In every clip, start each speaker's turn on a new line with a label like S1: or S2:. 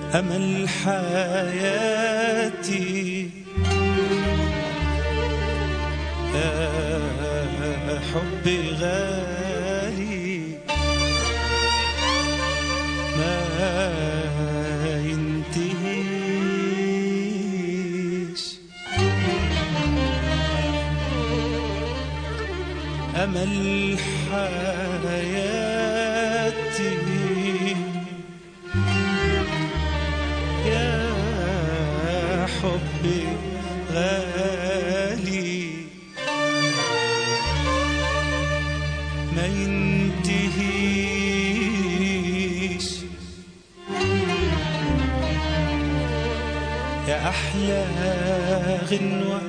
S1: أمل حياتي يا حبي غالي ما ينتهيش أمل حياتي يا حبي غالي ما ينتهيش يا أحلى غنوة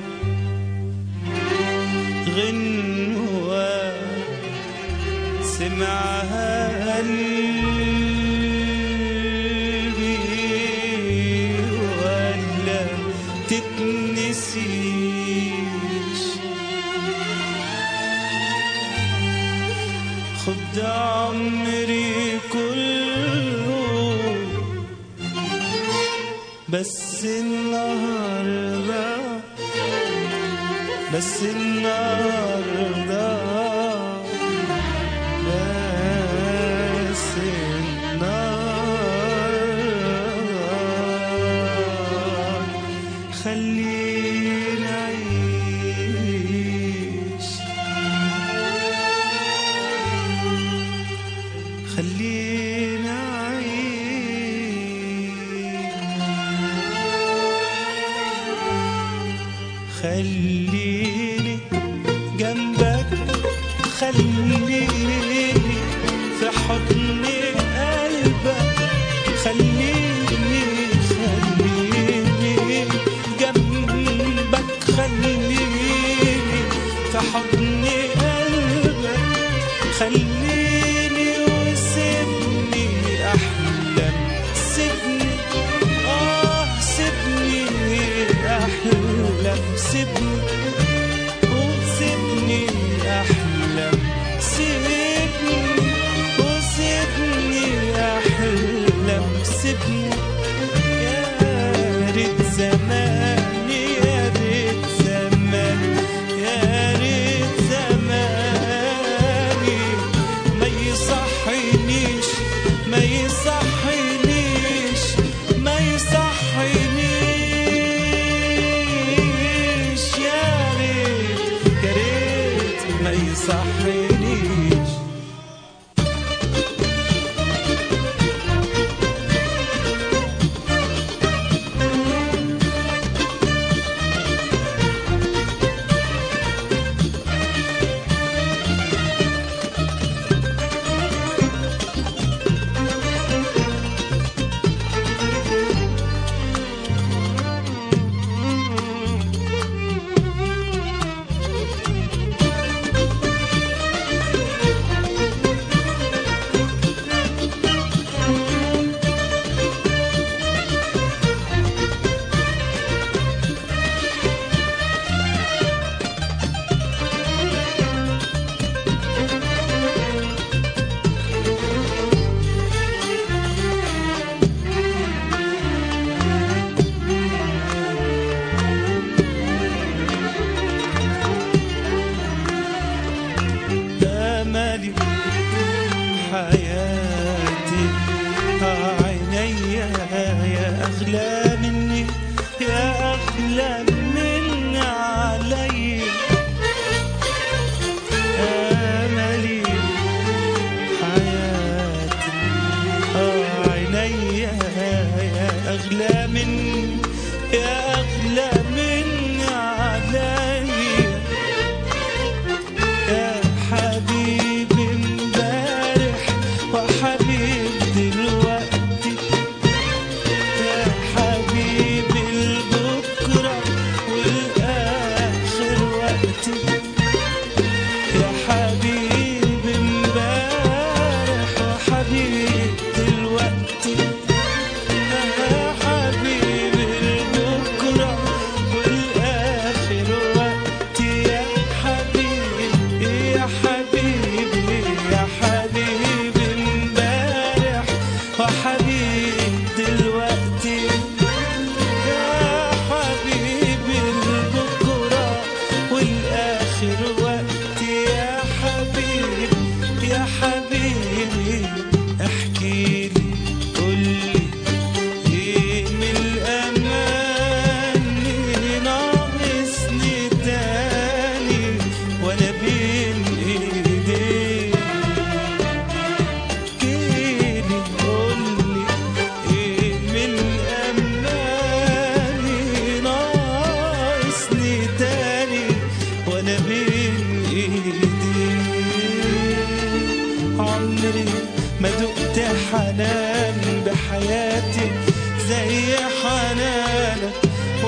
S1: غنوة سمعها قلبي ولا تتنسيش خد عمري كله بس النهارده بس النهارده بس النهارده خلينا نعيش خلينا نعيش خليني جنبك خليني في حضن قلبك خليني خليني جنبك خليني في حضن قلبك خليني وسيبني احلم سيبني اه سيبني احلم سيبني وسيبني احلم سيبني وسيبني احلم سيبني يا ريت زمان يا ريت زمان يا ريت زماني ما يصحينيش ما يصحينيش ما يصحينيش يا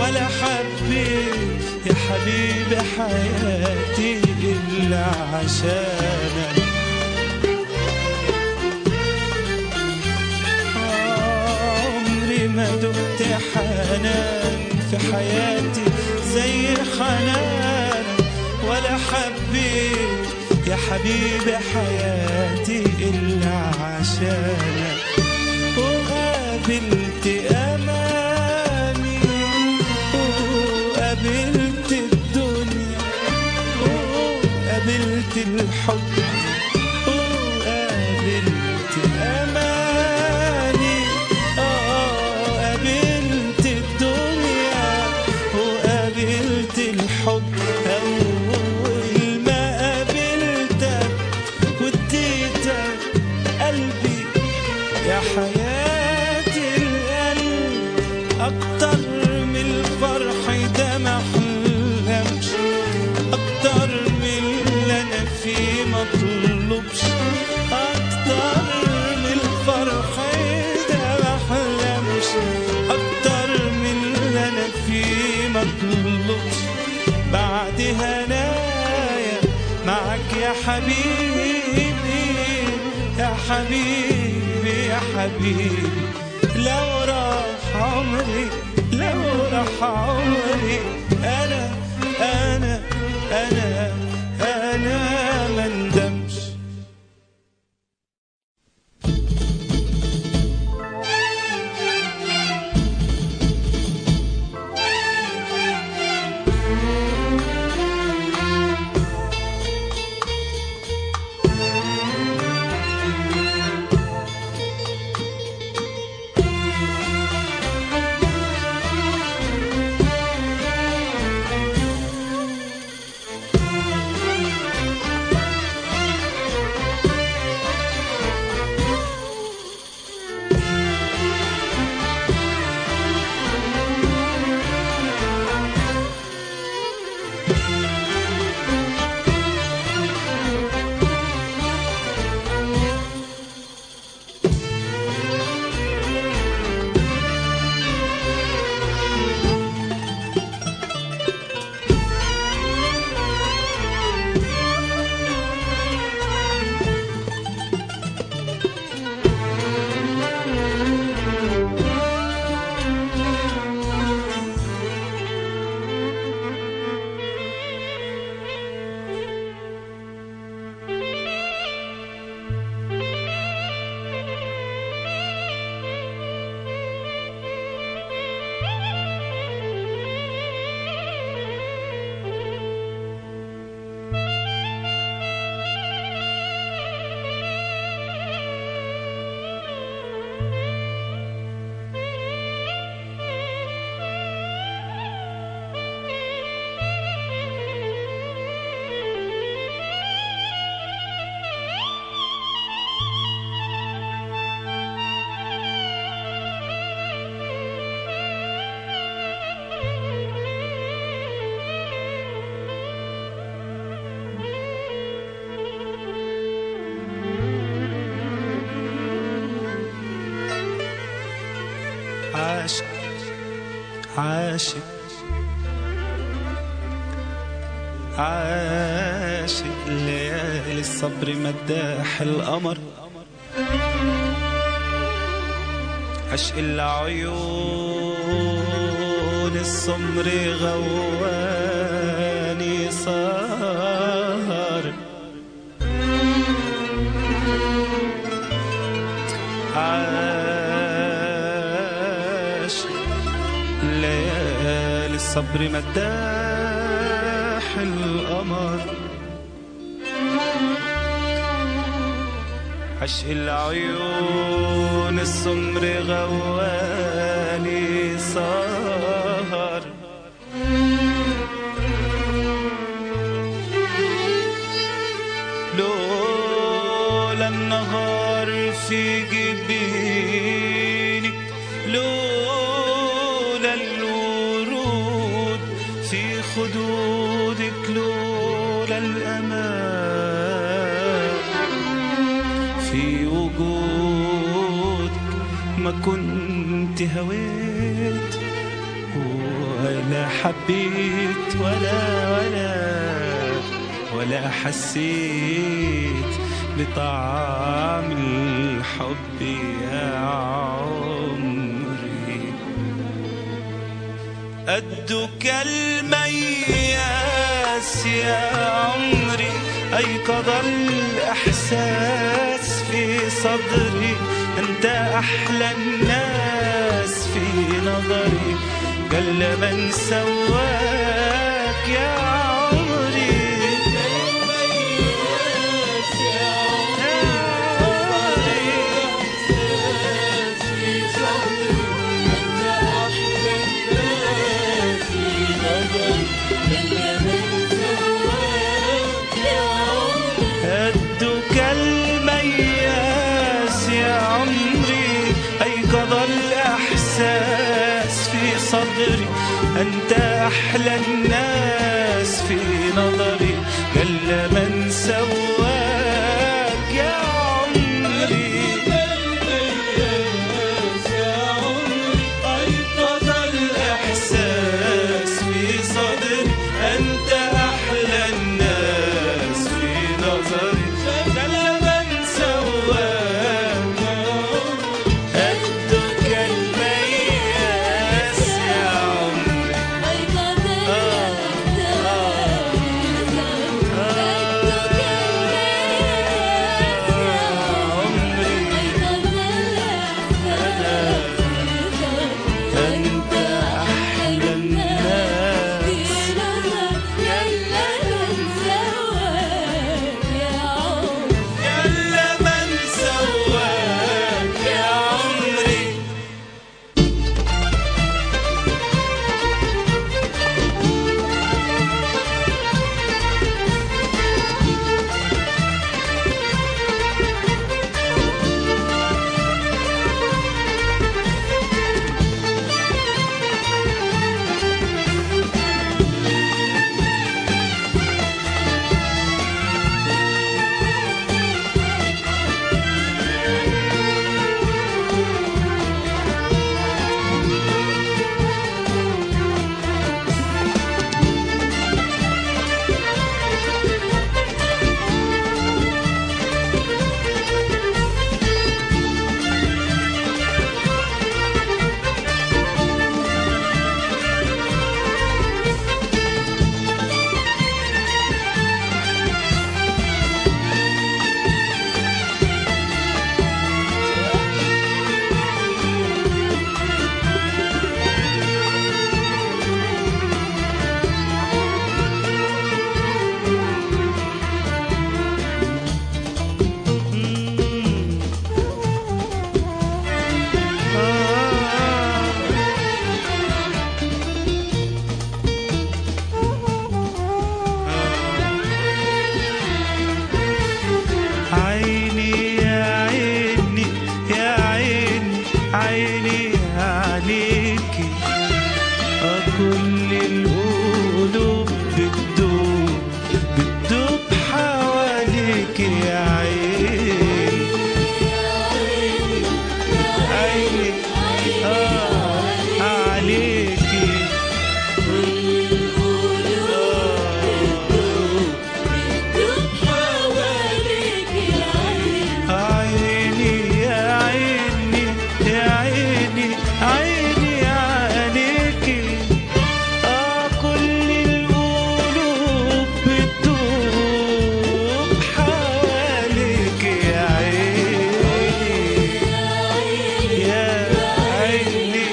S1: ولا حبيت يا حبيبي حياتي إلا عشانك عمري ما دقت حنان في حياتي زي حنانك ولا حبيت يا حبيبي حياتي إلا عشانك وقابلت أماني وقابلت الدنيا وقابلت الحب وقابلت أماني آه قابلت الدنيا وقابلت الحب أول ما قابلتك واديتك قلبي يا حياتي القلب أكتر من الفرح ده ما أحلمش أكتر من اللي أنا فيه مطلوبش أكتر من الفرح ده ما أحلمش أكتر من اللي أنا فيه مطلوبش بعد هنايا معك يا حبيبي يا حبيبي يا حبيبي لو راح عمري لو راح عمري انا انا انا انا ما ندمش عاشق عاشق عاشق ليالي الصبر مداح القمر عشق العيون السمر غواني صار عاشق ليالي الصبر مداح القمر عشق العيون السمر غواني سهر لولا النهار في جبينك لولا الورود في خدودك لولا الأمان في وجودك ما كنت هويت ولا ولا حبيت ولا ولا ولا حسيت بطعم الحب يا عمري قدك المياس يا عمري أيقظ الإحساس في صدري أنت أحلى الناس في نظري قل من سواك يا عمري هدك المياس يا عمري أيقظ الإحساس في صدري أنت أحلى الناس في نظري قل من سواك يا عمري أيقظ الإحساس في صدري أنت أحلى الناس في نظري قل من سواك قدك المياس يا عمري عمري أنت أحلى الناس قل من سواك يا عمري عيني يا عيني يا عيني عيني عليكي كل القلوب بتدوب بتدوب حواليك يا عيني عيني آه عليكي عيني يا عيني يا عيني عيني عليكي آه كل القلوب بتدوب حواليك يا عيني يا عيني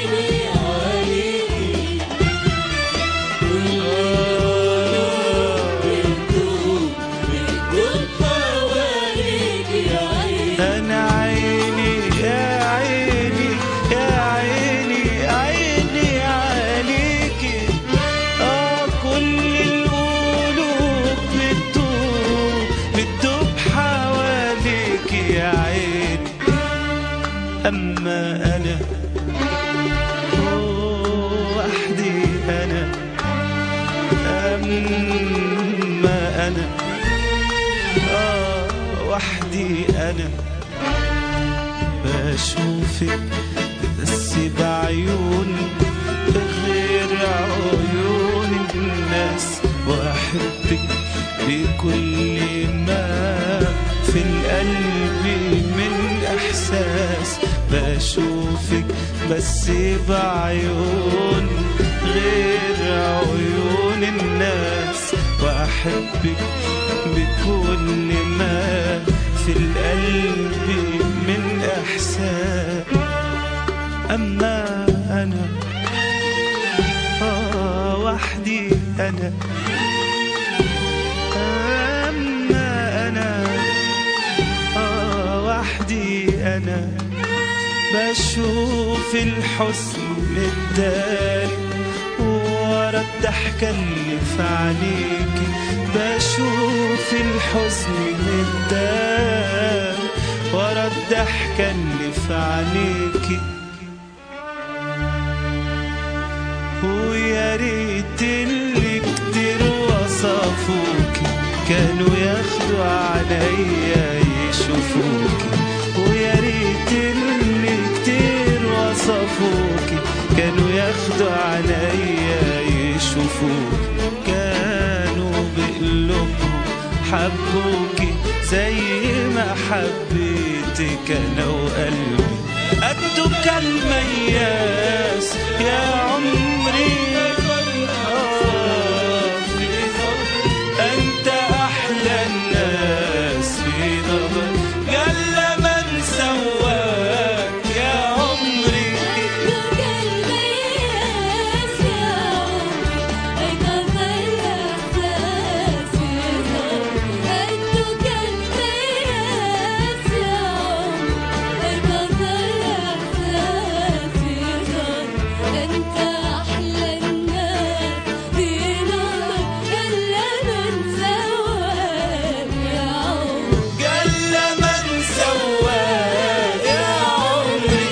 S1: أنا عيني يا عيني يا عيني عيني عليكي آه كل القلوب بتدوب بتدوب حواليك يا عيني أما أنا أوه، وحدي أنا أما أنا آه وحدي أنا بشوفك بس بعيون غير عيون الناس واحبك بكل ما في القلب من احساس بشوفك بس بعيون غير عيون الناس واحبك بكل ما في القلب من احساس اما انا آه وحدي انا اما انا آه وحدي انا بشوف الحزن متداري ورا الضحكة اللي في عينيكي بشوف الحزن متداري ورا الضحكة اللي في عينيكي ويا ريت اللي كتير وصفوكي كانوا ياخدوا عليا يشوفوكي ويا ريت اللي كتير وصفوكي كانوا ياخدوا عليا يشوفوكي كانوا بقلوبهم حبوكي زي ما حبيتك انا وقلبي قدك المياس يا عمري آه أنت أحلى الناس في نظر جل من سواك يا عمري
S2: قدك المياس يا عمري أيقظ الإحساس في صدري قدك المياس يا عمري أيقظ الإحساس في صدري أنت أحلى الناس في نظر جل من سواك يا عمري
S1: جل من سواك يا عمري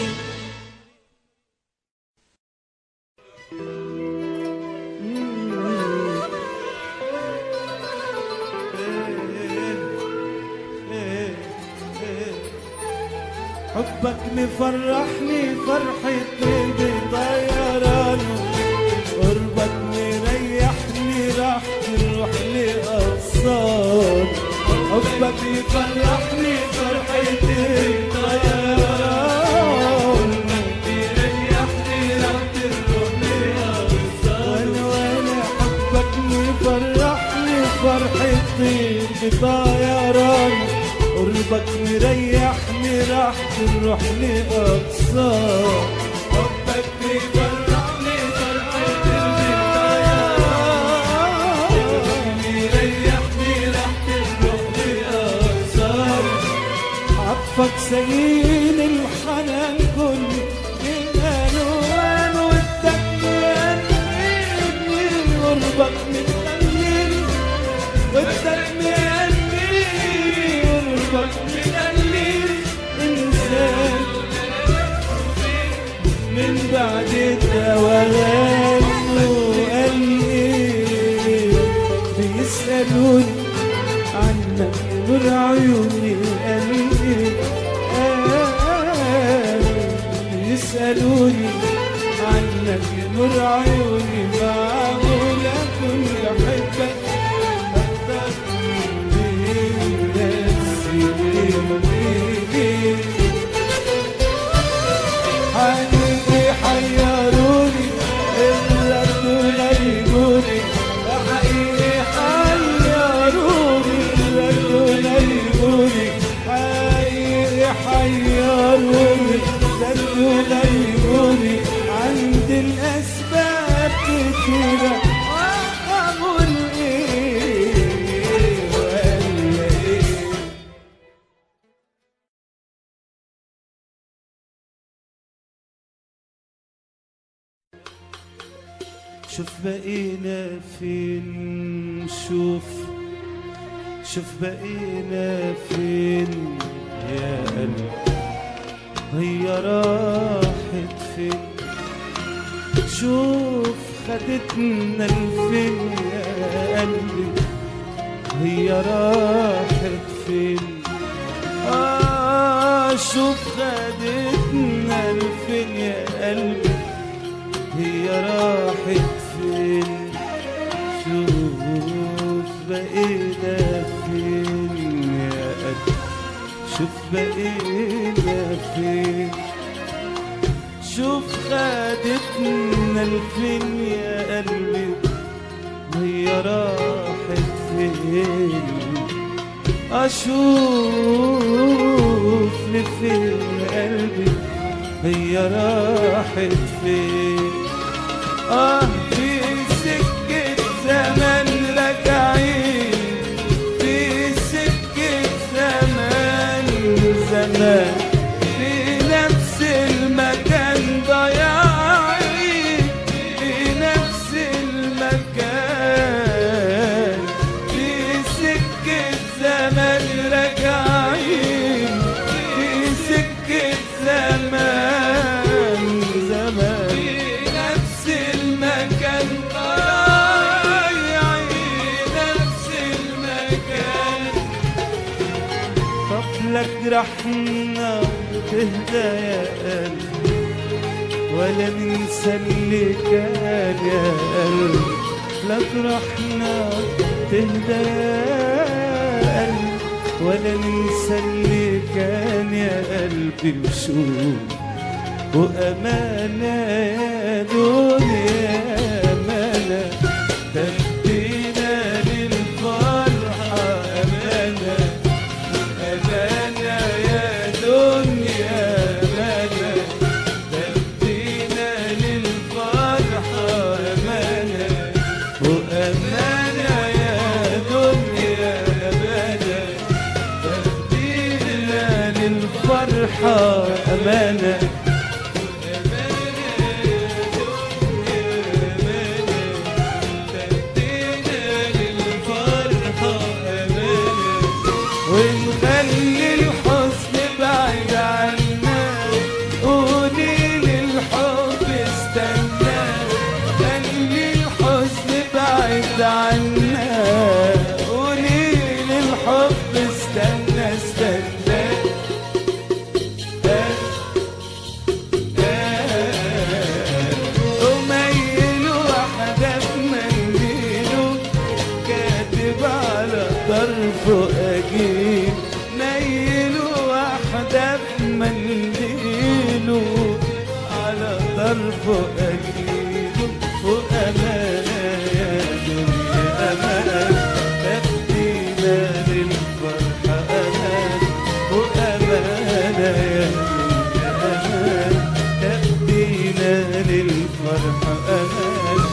S3: حبك مفرحني فرحة قلبي طيرانه قربك مريحني راح تروح لأقصار حبك مفرحني فرحة قلبي طيرانه مريحني راح تروح لأقصار وانا وانا حبك مفرحني فرحة قلبي طيرانه قربك مريحني راح تروح لأقصى حبك بيفرحني فرحة قلبي مريحني راح تروح لأقصى عطفك سيل الحنان كل بألوان ودك مهنيني قربك متخليني ودك مهنيني قربك مخليني إنسان من بعد التوغان وقال إيه بيسألوني عنك نور عيوني قال إيه قال بيسألوني عنك نور عيوني معقول أكون بحبك أكتر من نفسي حقيقي حيروني إلا دون يقولي حقيقي حيروني إلا دون يقولي حقيقي حيروني إلا دون يقولي عندي الأسباب كتيرة أقول إيه ولا إيه
S1: شوف بقينا فين شوف شوف بقينا فين يا قلبي هي راحت فين شوف خدتنا لفين يا قلبي هي راحت فين آه شوف خدتنا لفين يا قلبي هي راحت فين شوف بقينا فين يا قلبي شوف بقينا فين شوف خدتنا لفين يا قلبي وهي راحت فين أشوف لفين قلبي هي راحت فين آه في سكة زمن لك عين في سكة زمان زمان في نفس المكان ضياعين في نفس المكان في سكة زمن راجعين في سكة زمان زمان في نفس المكان ضايعين نفس المكان طب لك رحنا وتهدى يا قلبي ولا ننسى اللي كان يا قلبي لك رحنا تهدى يا قلبي ولا ننسى اللي كان يا قلبي وشوف وأمانة يا دنيا أمانة تدينا للفرحة أمانة أمانة يا دنيا أمانة تدينا للفرحة أمانة وأمانة يا دنيا أمانة تدينا للفرحة أمانة ونخلي الحزن بعيد عنا قولي للحب استنى خلي الحزن بعيد عنا قولي للحب استنى استنى وميل واحدة بمنديله كاتب على طرفه أجيب نيل واحدة بمنديله على طرفه أجيبه وأمانة يا دنيا أمانة تبدينا للفرحة أمان وأمانة يا دنيا أمان تبدينا للفرحة أمان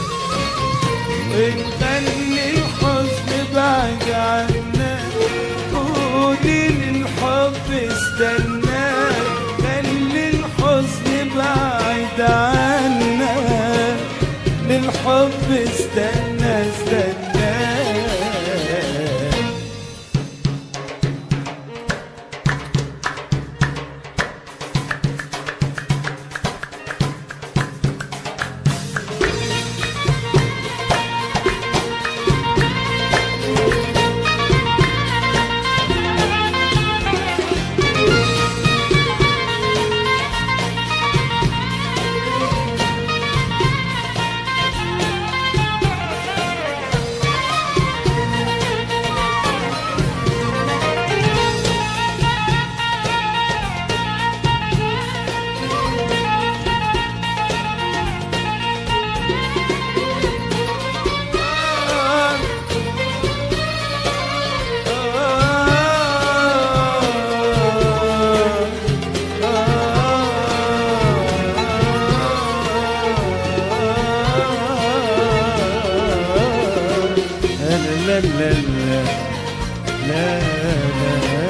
S1: ونخلي الحزن بعد عنا قولي للحب استنى خلي الحزن بعد عنا للحب استنى استنى لا لا لا لا لا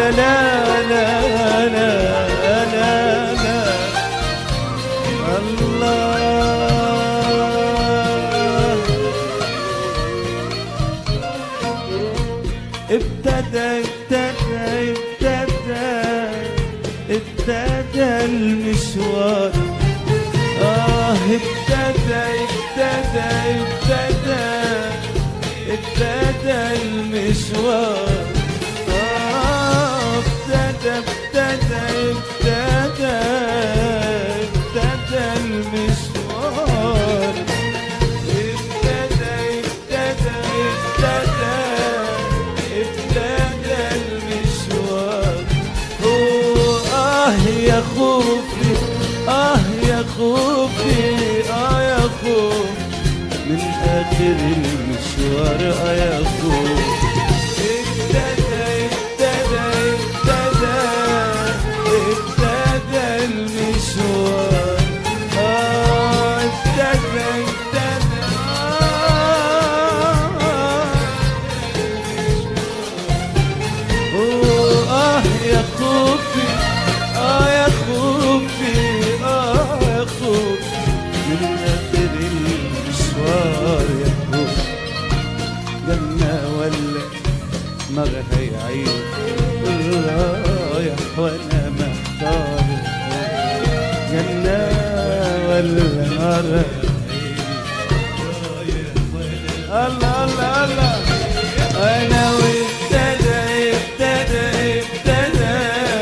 S1: لا لا لا لا لا لا الله ابتدى ابتدى ابتدى ابتدى المشوار آه ابتدى ابتدى ابتدى ابتدى المشوار آه ابتدى ابتدى ابتدى ابتدى المشوار ابتدى ابتدى ابتدى ابتدى المشوار أوه، آه يا خوفي آه يا خوفي آه يا خوف من آخر المشوار آه يا خوف ابتدى ابتدى ابتدى ابتدى المشوار آه ابتدى ابتدى آه آه يا خوفي آه يا خوفي آه يا خوفي من آخر المشوار يا خوفي جنة ولا نار هيعيد رايح وانا محتار جنة ولا نار الله الله الله انا وابتدى ابتدى ابتدى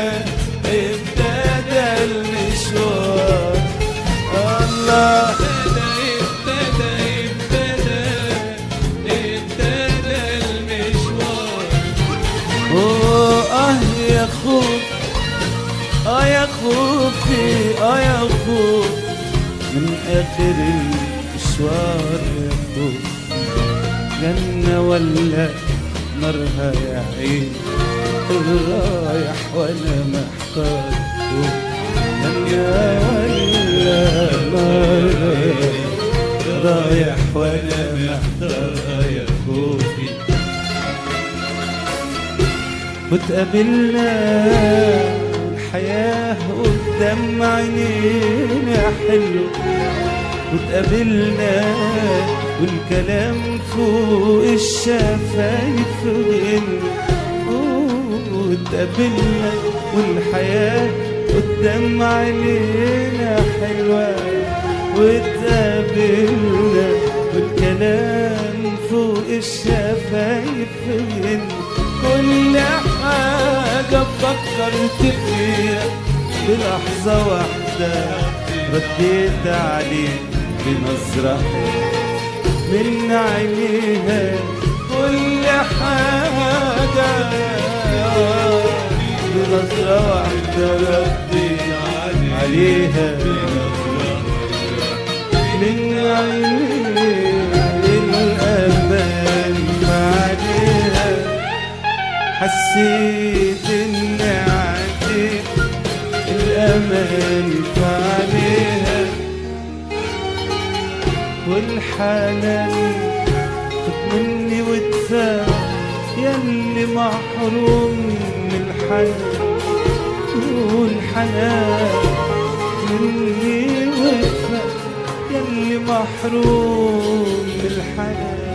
S1: ابتدى المشوار الله ابتدى ابتدى ابتدى المشوار أوه، اه يا خوف اه يا خوفي اه يا خوف من اخر المشوار يا خوف جنة ولا نارها يا عين رايح وانا محتار جنة ولا نارها رايح وانا محتار يا خوفي وتقابلنا الحياة قدام عينينا حلو وتقابلنا والكلام فوق الشفايف غنى وتقابلنا والحياة قدام عينينا حلوة وتقابلنا والكلام فوق الشفايف غنى كل حاجة فكرت فيها بلحظة واحدة رديت عليه بنظرة من عينيها كل حاجة بنظرة واحدة رديت عليها من عينيها الأمان عليها حسيت اني عديت الامان عليها والحنان خد مني وادفع ياللي محروم من الحنان والحنان مني وادفع ياللي محروم من الحنان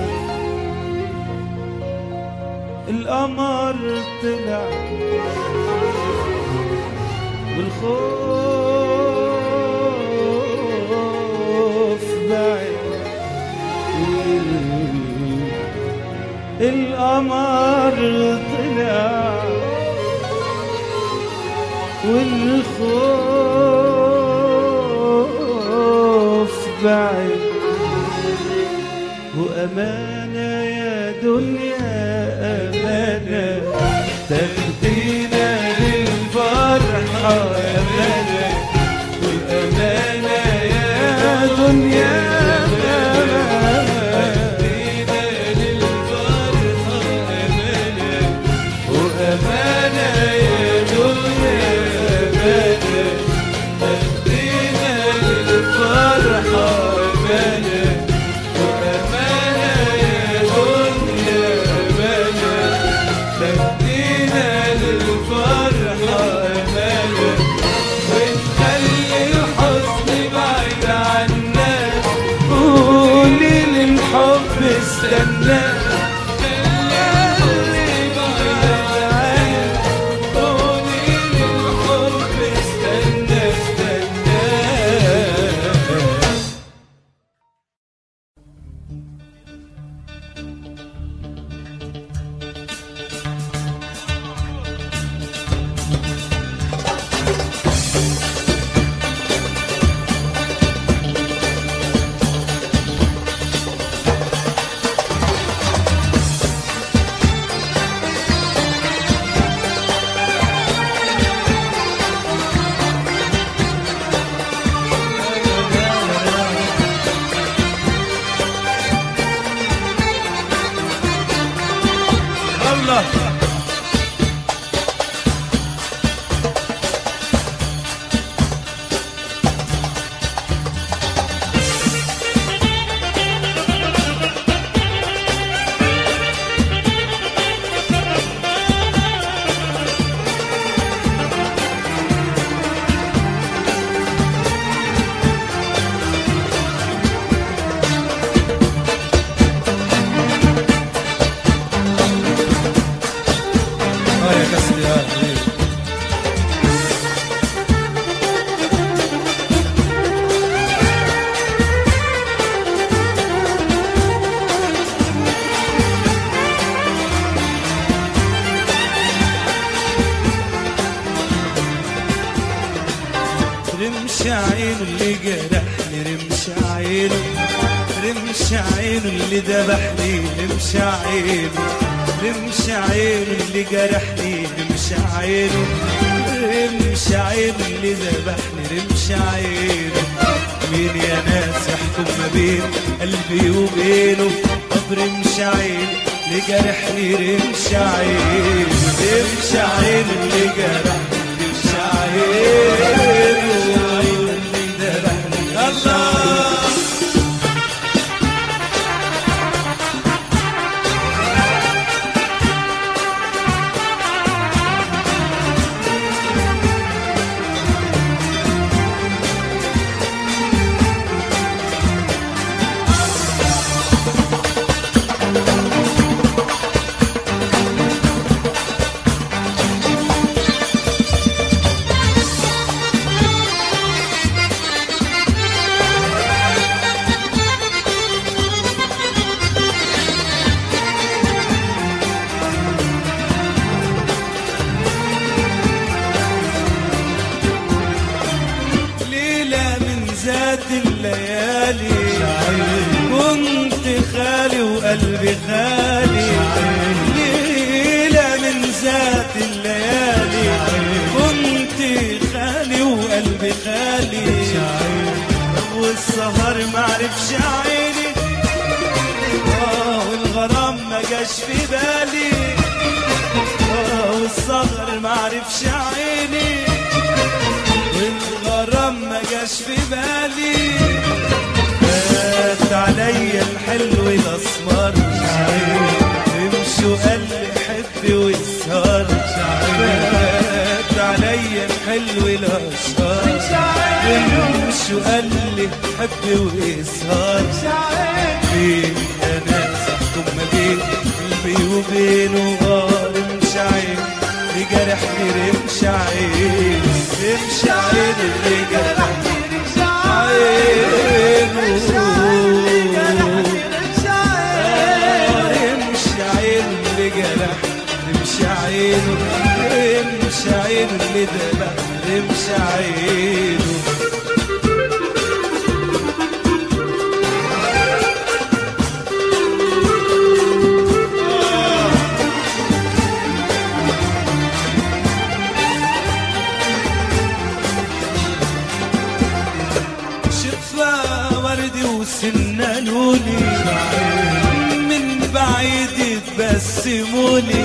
S1: القمر طلع والخوف بعيد القمر طلع والخوف بعيد وأمانة يا دنيا أمانة تاخدينا للفرحة أمانة والأمانة يا دنيا أمانة تاخدينا للفرحة أمانة وأمانة يا دنيا أمانة تاخدينا للفرحة أمانة وأمانة يا دنيا أمانة تهدينا للفرح رمش عينه اللي ذبحني رمش عينه رمش عينه اللي جرحني رمش عينه رمش عينه اللي ذبحني رمش عينه مين يا ناس يحكم ما بين قلبي وبينه طب رمش عينه اللي جرحني رمش عينه رمش عينه اللي جرحني رمش عينه اللي ذبحني الله ليلة من ذات الليالي كنت خالي وقلبي خالي ليلة من ذات الليالي كنت خالي وقلبي خالي والسهر معرفش عيني آه والغرام ما جاش في بالي آه والسهر معرفش عيني والغرام ما جاش في بالي فات عليا الحلو الاسمر امشي وقال لي حبي واسهر فات عليا الحلو الاسمر امشي وقال لي حبي واسهر فين يا ناس احكم ما بين قلبي وبينه غار مش عين اللي جرحني رمش عين رمش عين اللي جرحني رمش عين اللي جرحني رمش عينه رمش عينه اللي ذبح رمش عينه شفا وردي وسنة لولي من بعيد يتبسمولي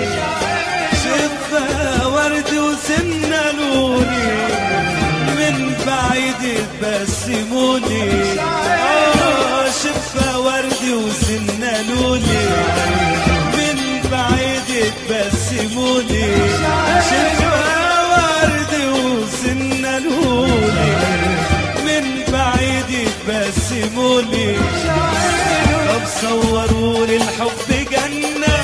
S1: شفا وردي وسنة لولي من بعيد يتبسمولي آه شفا وردي وسنة لولي من بعيد يتبسمولي شفا وردي وسنة لولي من بعيد يتبسمولي طب صورولي الحب جنة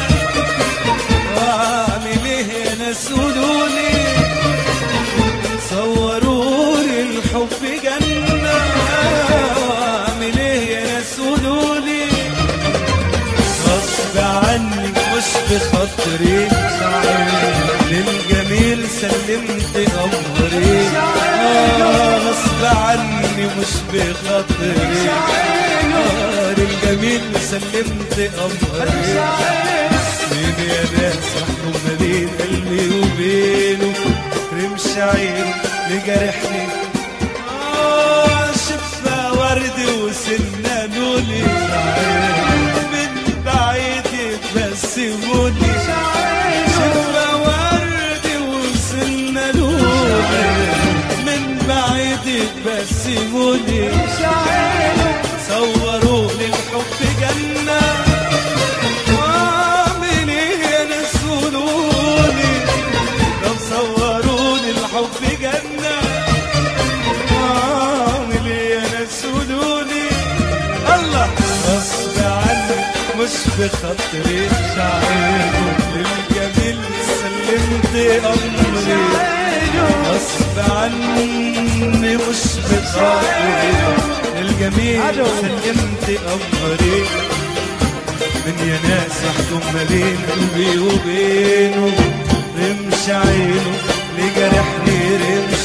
S1: واعمل ايه يا ناس قولولي صورولي الحب جنة واعمل ايه يا ناس قولولي غصب عني مش بخاطري للجميل سلمت امري آه غصب عني مش بخاطري آه للجميل سلمت امري مين يا ناس يحكم ما بين قلبي وبينه رمش عينه لجرحني آه شفا ورد وسنة نولي من بعيد يتبسمولي شفا ورد وسنة نولي من بعيد يتبسمولي صوروا لي الحب جنة واعمل ايه يا ناس قولولي لو صوروا لي الحب جنة واعمل ايه يا ناس قولولي الله غصب عني مش بخاطري شعيره للجميل سلمت امري غصب عني مش بخاطري للجميل سلمت امري من يا ناس يحكم ما بين قلبي وبينه رمش عينه اللي جرحني رمش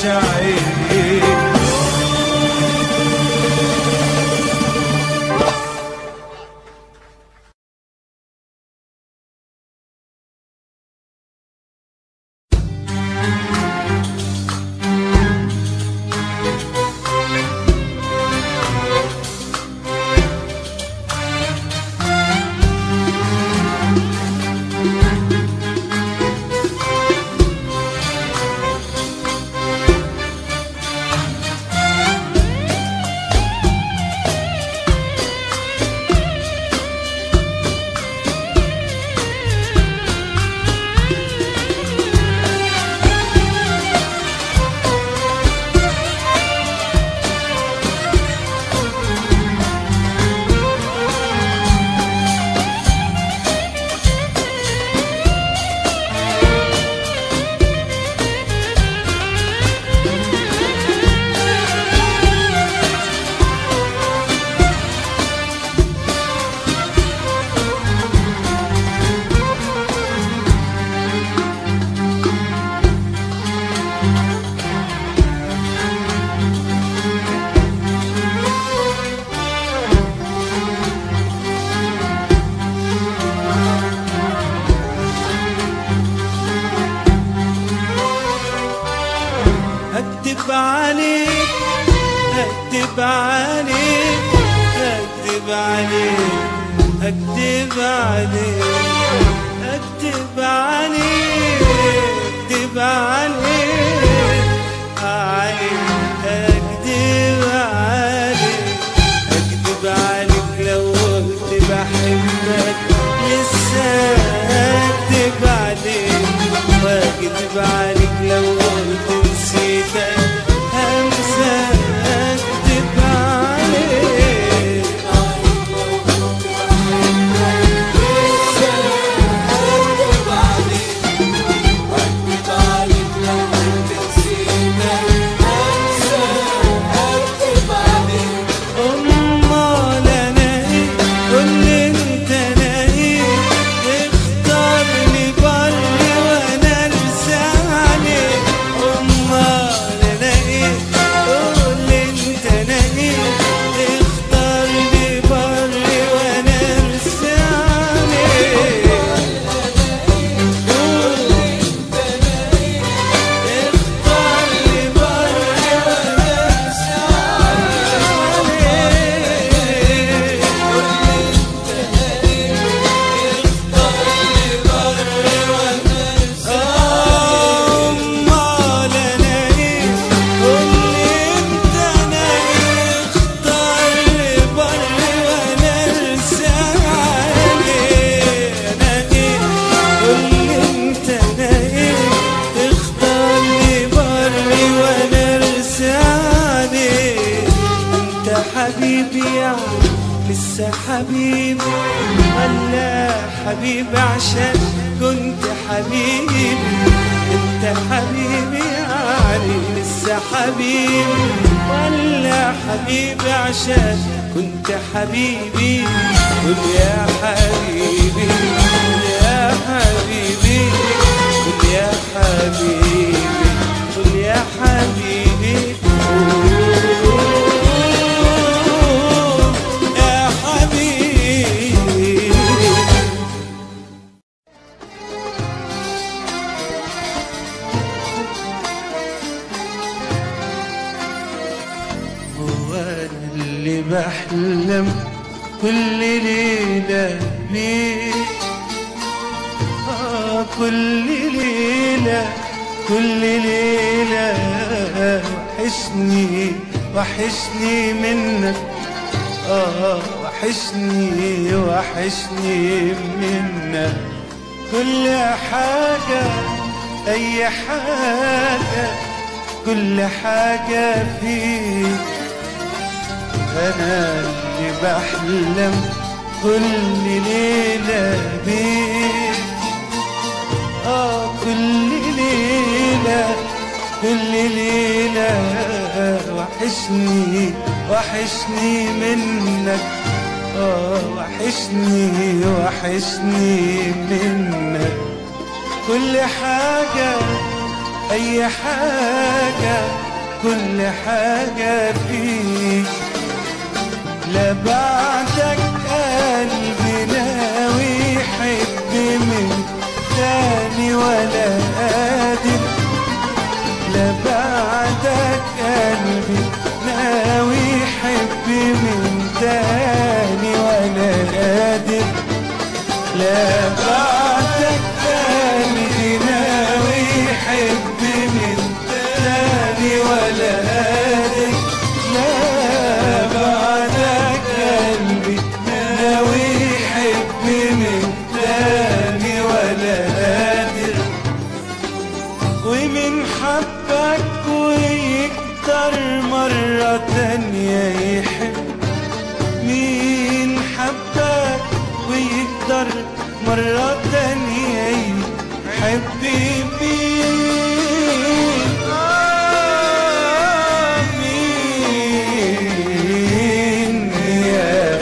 S1: عينه اكدب عليك اكدب عليك اكدب عليك اكدب عليك عليك اكدب عليك اكدب عليك لو قلت بحبك لسه اكدب عليك واكدب عليك لو قلت نسيتك همسى اكدب عليك امال انا ايه قول لي انت انا ايه اختارني بر وانا ارسى عليك امال انا ايه قول لي انت انا ايه اختارني بر وانا ارسى عليك اختارني بر وانا ارسى أمال أنا إيه قول لي أنت أنا إيه اختار بر وأنا أرسى عليه أنا إيه قول لي أنت أنا إيه اختار لي بر وأنا أرسى عليه أنت حبيبي يعني لسه حبيبي ولا حبيبي عشان كنت حبيبي انت حبيبي يعني لسه حبيبي ولا حبيبي عشان كنت حبيبي قول يا حبيبي قول يا حبيبي قول يا حبيبي قول يا حبيبي قول يا حبيبي هو أنا اللي بحلم كل ليلة بيك آه كل ليلة كل ليلة وحشني وحشني منك آه وحشني وحشني منك كل حاجة أي حاجة كل حاجة فيك أنا اللي بحلم كل ليلة بيك آه كل ليلة كل ليلة وحشني وحشني منك آه وحشني وحشني منك كل حاجة أي حاجة كل حاجة فيك لا بعدك قلبي ناوي يحب من تاني ولا قادر لا بعدك قلبي ناوي يحب من تاني ولا قادر لا بعدك قلبي ناوي يحب من تاني ولا قادر لا بعدك قلبي ناوي يحب من تاني ولا قادر ومن حبك ويقدر مرة تانية يحب مين حبك ويقدر مرة تانية يحب مين آه مين يا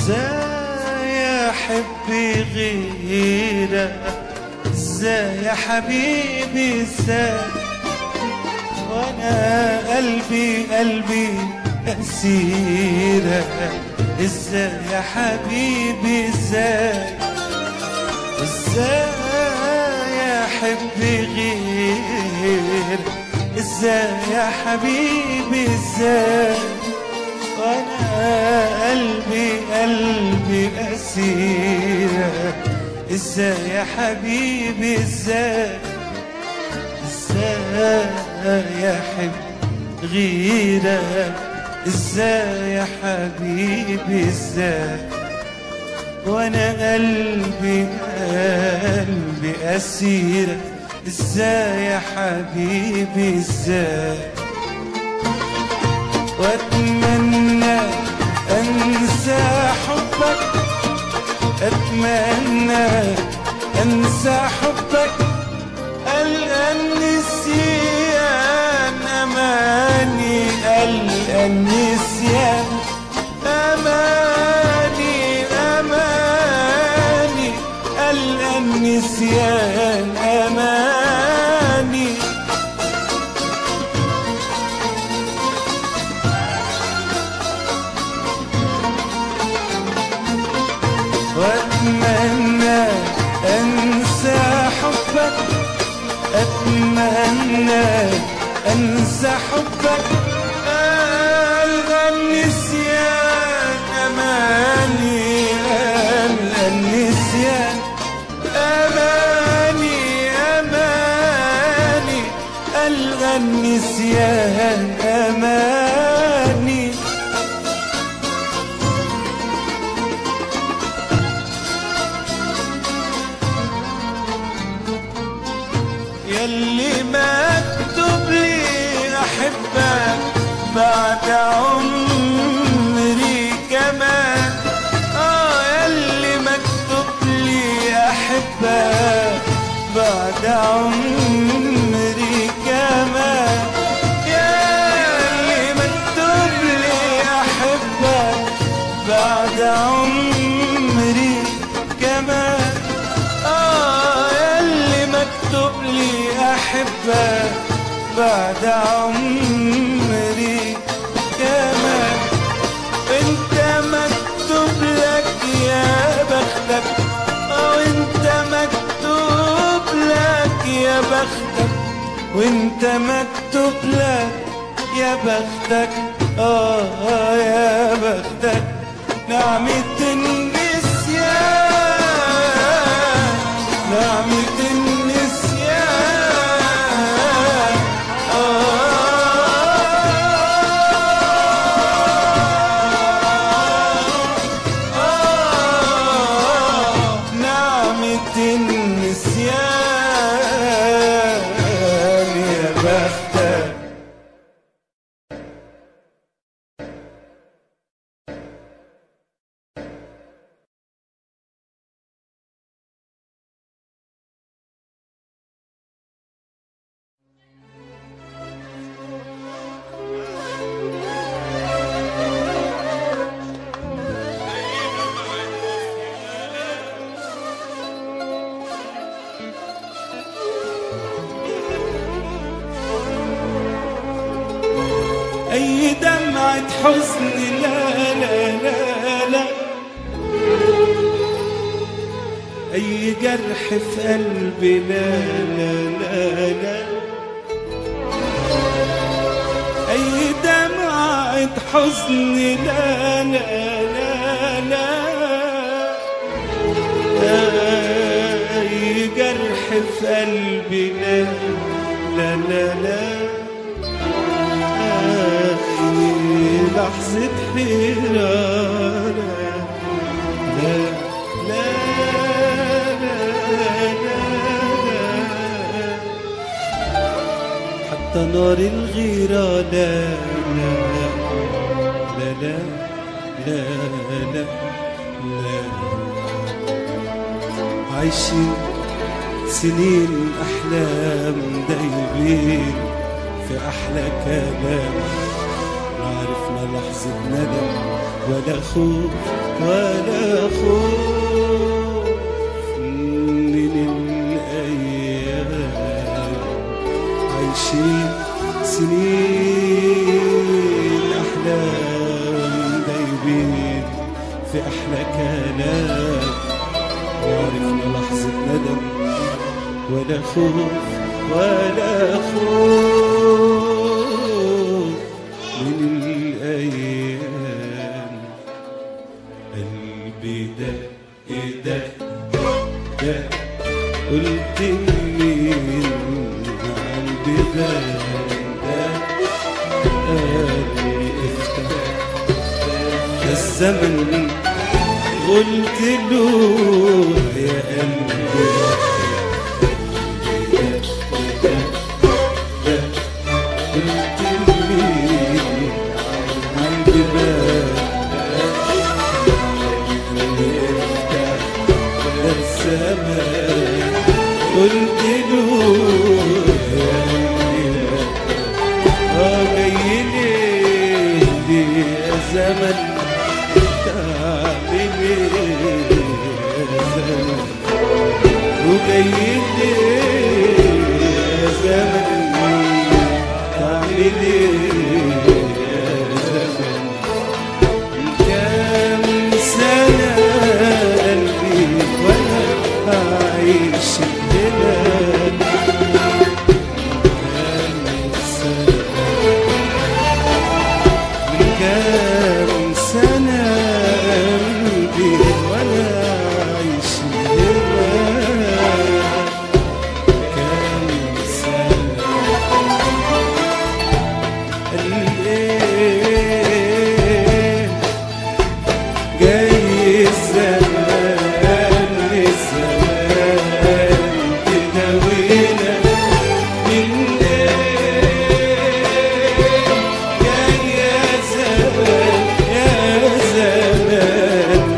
S1: ازاي احب غيرك ازاي يا حبيبي ازاي وانا قلبي قلبي اسيرك ازاي يا حبيبي ازاي ازاي احب غير ازاي يا حبيبي ازاي وانا قلبي قلبي اسيرك ازاي يا حبيبي ازاي ازاي احب غيرك ازاي يا حبيبي ازاي وانا قلبي قلبي اسيرك ازاي يا حبيبي ازاي واتمنى انسى حبك اتمنى انسى حبك الان نسيان اماني الان نسيان اماني اماني الان نسيان اماني واتمنى انسى حبك اتمنى انسى حبك الغى النسيان اماني الغى النسيان اماني اماني الغى النسيان اماني يلي مكتوب لي احبك بعد عمري كمان اه يلي مكتوب لي احبك بعد عمري كمان يلي مكتوب لي احبك بعد عمري كمان آه يلي مكتوب لي أحبك بعد عمري كمان انت مكتوب لك يا بختك اه انت مكتوب لك يا بختك وانت مكتوب لك يا بختك اه آه يا بختك نعمة النسيان نعمة النسيان آه آه نعمة النسيان يا بختك أي دمعة حزن لا لا لا لا أي جرح في قلبي لا لا لا لا أي دمعة حزن لا لا لا لا أي جرح في قلبي لا لا لا لا أي لحظة حيرة لا لا لا لا لا لا حتى نار الغيرة لا لا لا لا لا لا لا عايشين سنين أحلام دايبين في أحلى كلام لا عرفنا لحظة ندم ولا خوف ولا خوف من الأيام عايشين سنين أحلام دايبين في أحلى كلام وعرفنا لحظة ندم ولا خوف ولا خوف من الأيام قلبي دق دق دق قلت مين عن بيبان دق قلبي افتح ده الزمن قلت له يا قلبي قلت لي عندي باب السماء قلت له يا قلبي اه جاي ليه ليه يا زمن تعمل ايه يا زمن وجاي ليه يا زمن تعمل ايه يا زمن كام سنة قلبي وانا عايش هنا كام سنة من كام سنة قلبي وانا عايش هنا كام سنة قال ايه جاي الزمان الزمان تداوينا من ايه جاي يا زمان يا زمان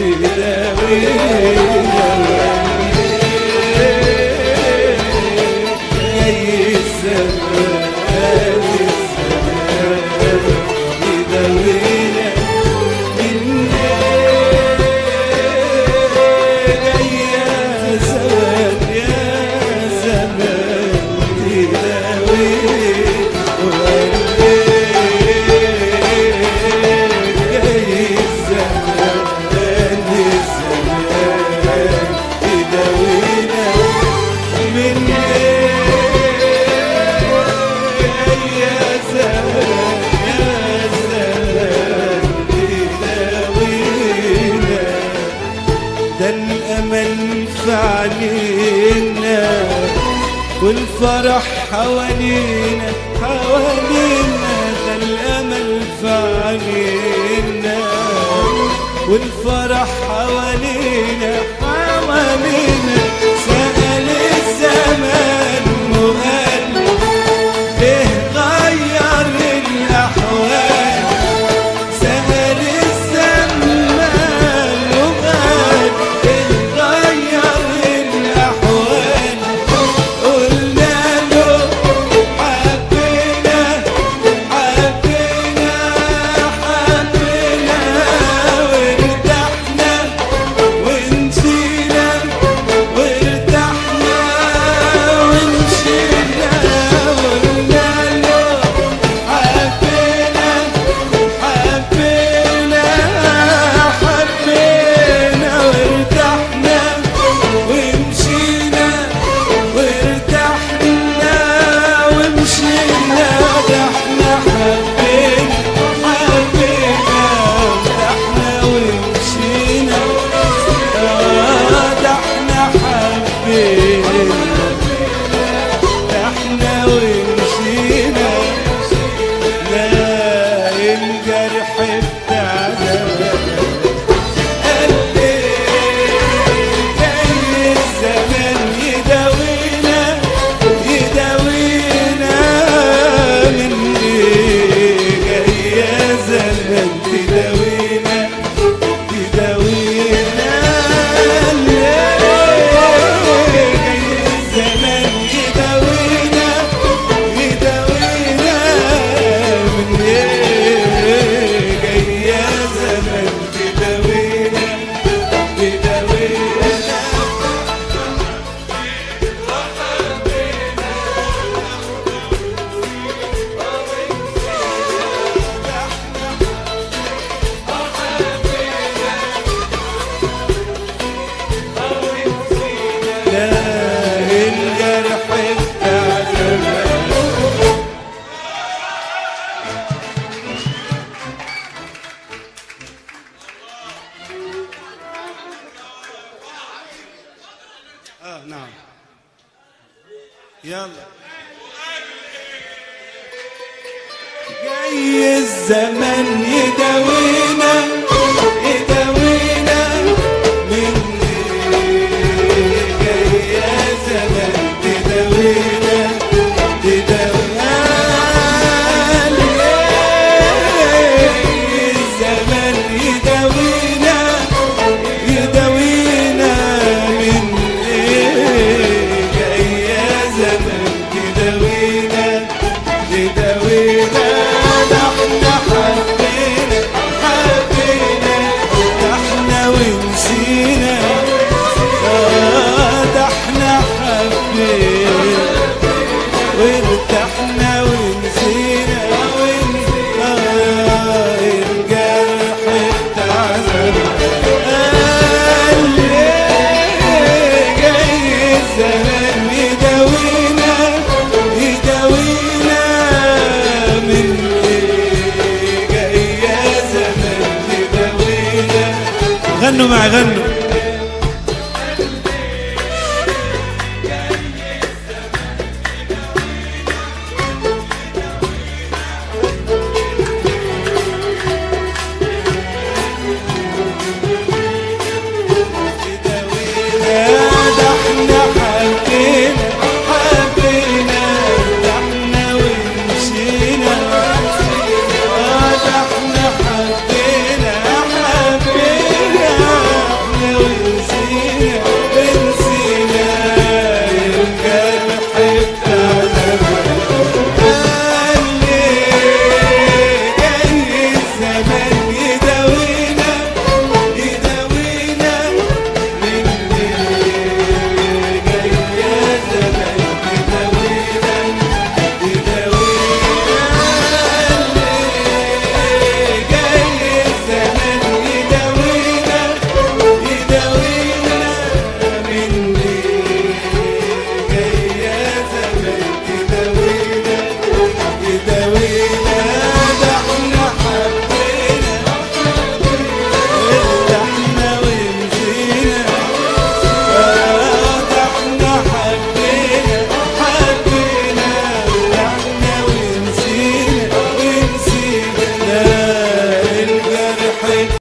S1: تداوينا جاي الزمان الزمان يداوينا من جاي يا زمان يا زمان تداوينا جاي الزمان الزمان يداوينا من يا زمان يا زمان تداوينا ده الأمل في علينا والفرح حوالينا حوالينا ده الأمل في علينا والفرح حوالينا حوالينا سأل الزمان وقال ليه غير الأحوال سأل الزمان وقال ليه غير الأحوال قلنا له حبينا حبينا حبينا وارتحنا ونسينا نعم يلا
S3: جاي الزمن يداوينا يداوينا من ايه جاي يا زمن تداوينا تداوينا ليه الزمن يداوينا يداوينا من ايه جاي يا زمن تداوينا تداوينا ده احنا حبينا حبينا ده احنا ونسينا آه، ده احنا حبينا وارتحنا ونسينا ون- آه، الجرح بتاع زمان قال ليه جاي الزمان يداوينا يداوينا من ايه جاي يا زمان يداوينا غنوا معي غنوا